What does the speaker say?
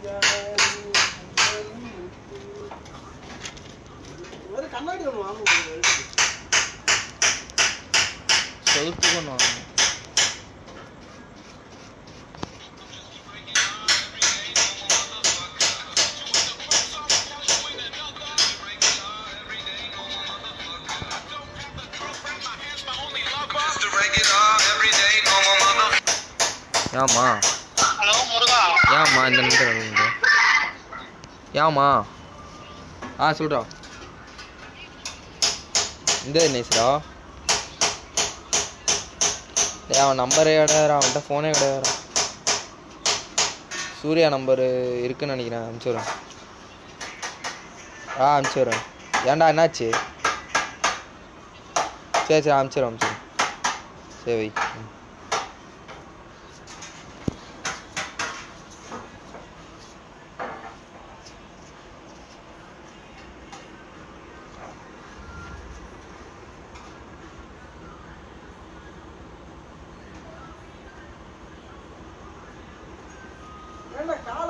ஒரு கண்ணாடி ஒன்று வாங்க முடியும் சொதுப்பு பண்ணுவாங்க ஏம்மா ஹலோ முருகா ஏம்மா இந்த நிமிஷம் வந்து ஏம்மா ஆ சொல்கிறா இந்த நேசரா டேய் அவன் நம்பரே கிடையாது அவன்கிட்ட ஃபோனே கிடையாது சூர்யா நம்பரு இருக்குன்னு நினைக்கிறேன் அனுப்பிச்சுடுறேன் ஆ அனுப்பிச்சுடுறேன் ஏன்டா என்னாச்சு சரி சரி அனுப்பிச்சுடுறேன் அனுப்பிச்சுடுறேன் சரி வை ம். ஏன்டா காசு